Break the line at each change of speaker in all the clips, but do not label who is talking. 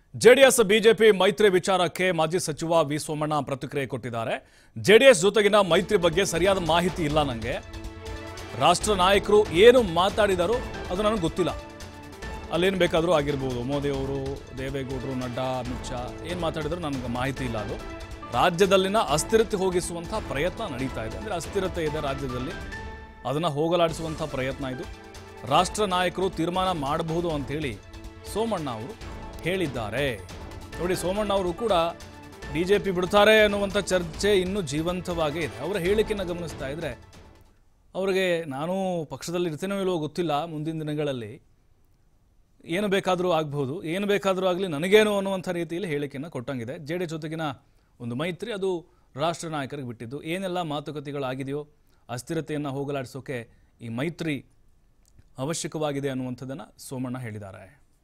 JDS BJP ಮೈತ್ರಿ ವಿಚಾರಕ್ಕೆ ಮಾಜಿ ಸಚಿವ ವಿ ಸೋಮಣ್ಣ ಪ್ರತಿಕ್ರಿಯೆ ಕೊಟ್ಟಿದ್ದಾರೆ ಜೆಡಿಎಸ್ ಜೊತೆಗಿನ ಮೈತ್ರಿ ಬಗ್ಗೆ ಸರಿಯಾದ ಮಾಹಿತಿ ಇಲ್ಲ ನನಗೆ ರಾಷ್ಟ್ರ ನಾಯಕರು ಏನು ಮಾತಾಡಿದಾರೋ ಅದು ನನಗೆ ಗೊತ್ತಿಲ್ಲ ಅಲ್ಲೇನು ಬೇಕಾದರೂ ಆಗಿರ್ಬೋದು ಮೋದಿ ಅವರು ದೇವೇಗೌಡರು ನಡ್ಡಾ ಅಮಿತ್ ಶಾ ಏನು ಮಾತಾಡಿದ್ರು ನನಗೆ ಮಾಹಿತಿ ಇಲ್ಲ ಅದು ರಾಜ್ಯದಲ್ಲಿನ ಅಸ್ಥಿರತೆ ಹೋಗಿಸುವಂಥ ಪ್ರಯತ್ನ ನಡೀತಾ ಇದೆ ಅಂದರೆ ಅಸ್ಥಿರತೆ ಇದೆ ರಾಜ್ಯದಲ್ಲಿ ಅದನ್ನು ಹೋಗಲಾಡಿಸುವಂಥ ಪ್ರಯತ್ನ ಇದು ರಾಷ್ಟ್ರ ನಾಯಕರು ತೀರ್ಮಾನ ಮಾಡಬಹುದು ಅಂತೇಳಿ ಸೋಮಣ್ಣ ಅವರು ಹೇಳಿದ್ದಾರೆ ನೋಡಿ ಸೋಮಣ್ಣ ಅವರು ಕೂಡ ಬಿ ಜೆ ಪಿ ಬಿಡ್ತಾರೆ ಅನ್ನುವಂಥ ಚರ್ಚೆ ಇನ್ನೂ ಜೀವಂತವಾಗೇ ಇದೆ ಅವರ ಹೇಳಿಕೆಯನ್ನು ಗಮನಿಸ್ತಾ ಇದ್ರೆ ಅವರಿಗೆ ನಾನು ಪಕ್ಷದಲ್ಲಿ ಇರ್ತೇನೋ ಇಲ್ಲವೋ ಗೊತ್ತಿಲ್ಲ ಮುಂದಿನ ದಿನಗಳಲ್ಲಿ ಏನು ಬೇಕಾದರೂ ಆಗ್ಬೋದು ಏನು ಬೇಕಾದರೂ ಆಗಲಿ ನನಗೇನು ಅನ್ನುವಂಥ ರೀತಿಯಲ್ಲಿ ಹೇಳಿಕೆಯನ್ನು ಕೊಟ್ಟಂಗಿದೆ ಜೆ ಡಿ ಜೊತೆಗಿನ ಒಂದು ಮೈತ್ರಿ ಅದು ರಾಷ್ಟ್ರ ನಾಯಕರಿಗೆ ಬಿಟ್ಟಿದ್ದು ಏನೆಲ್ಲ ಮಾತುಕತೆಗಳಾಗಿದೆಯೋ ಅಸ್ಥಿರತೆಯನ್ನು ಹೋಗಲಾಡಿಸೋಕೆ ಈ ಮೈತ್ರಿ ಅವಶ್ಯಕವಾಗಿದೆ ಅನ್ನುವಂಥದ್ದನ್ನು ಸೋಮಣ್ಣ ಹೇಳಿದ್ದಾರೆ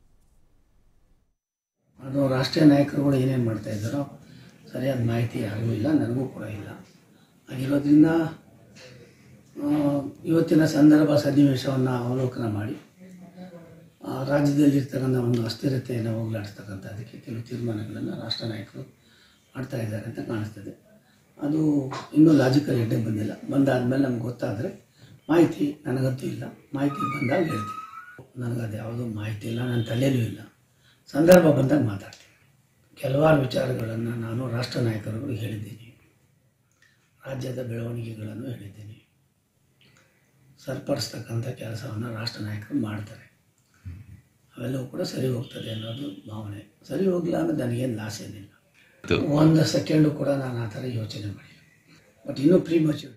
ಅದು ರಾಷ್ಟ್ರೀಯ ನಾಯಕರುಗಳು ಏನೇನು ಮಾಡ್ತಾ ಇದ್ದಾರೋ ಸರಿಯಾದ ಮಾಹಿತಿ ಯಾರಿಗೂ ಇಲ್ಲ ನನಗೂ ಕೂಡ ಇಲ್ಲ ಆಗಿರೋದ್ರಿಂದ ಆ, ಇವತ್ತಿನ ಸಂದರ್ಭ ಸನ್ನಿವೇಶವನ್ನು ಅವಲೋಕನ ಮಾಡಿ ಆ, ರಾಜ್ಯದಲ್ಲಿರ್ತಕ್ಕಂಥ ಒಂದು ಅಸ್ಥಿರತೆಯನ್ನು ಹೋಗಲಾಡಿಸ್ತಕ್ಕಂಥ ಅದಕ್ಕೆ ಕೆಲವು ತೀರ್ಮಾನಗಳನ್ನು ರಾಷ್ಟ್ರ ನಾಯಕರು ಮಾಡ್ತಾ ಇದ್ದಾರೆ ಅಂತ ಕಾಣಿಸ್ತದೆ ಅದು ಇನ್ನೂ ಲಾಜಿಕಲ್ ಎಡ್ಡೆ ಬಂದಿಲ್ಲ ಬಂದಾದಮೇಲೆ ನಮ್ಗೆ ಗೊತ್ತಾದರೆ ಮಾಹಿತಿ ನನಗಂತೂ ಇಲ್ಲ ಮಾಹಿತಿ ಬಂದಾಗ ಹೇಳ್ತೀನಿ ನನಗದು ಯಾವುದೂ ಮಾಹಿತಿ ಇಲ್ಲ ನನ್ನ ತಲೆಯಲ್ಲೂ ಇಲ್ಲ ಸಂದರ್ಭ ಬಂದಾಗ ಮಾತಾಡ್ತೀನಿ ಕೆಲವಾರು ವಿಚಾರಗಳನ್ನು ನಾನು ರಾಷ್ಟ್ರ ನಾಯಕರುಗಳಿಗೆ ಹೇಳಿದ್ದೀನಿ ರಾಜ್ಯದ ಬೆಳವಣಿಗೆಗಳನ್ನು ಹೇಳಿದ್ದೀನಿ ಸರಿಪಡಿಸ್ತಕ್ಕಂಥ ಕೆಲಸವನ್ನು ರಾಷ್ಟ್ರ ನಾಯಕರು ಮಾಡ್ತಾರೆ ಅವೆಲ್ಲವೂ ಕೂಡ ಸರಿ ಹೋಗ್ತದೆ ಅನ್ನೋದು ಭಾವನೆ ಸರಿ ಹೋಗಲಿಲ್ಲ ಅಂದರೆ ನನಗೇನು ಲಾಸ್ ಏನಿಲ್ಲ ಒಂದು ಸೆಕೆಂಡು ಕೂಡ ನಾನು ಆ ಥರ ಯೋಚನೆ ಮಾಡಿಲ್ಲ ಬಟ್ ಇನ್ನೂ ಪ್ರೀ ಮಚ್ಯೂರ್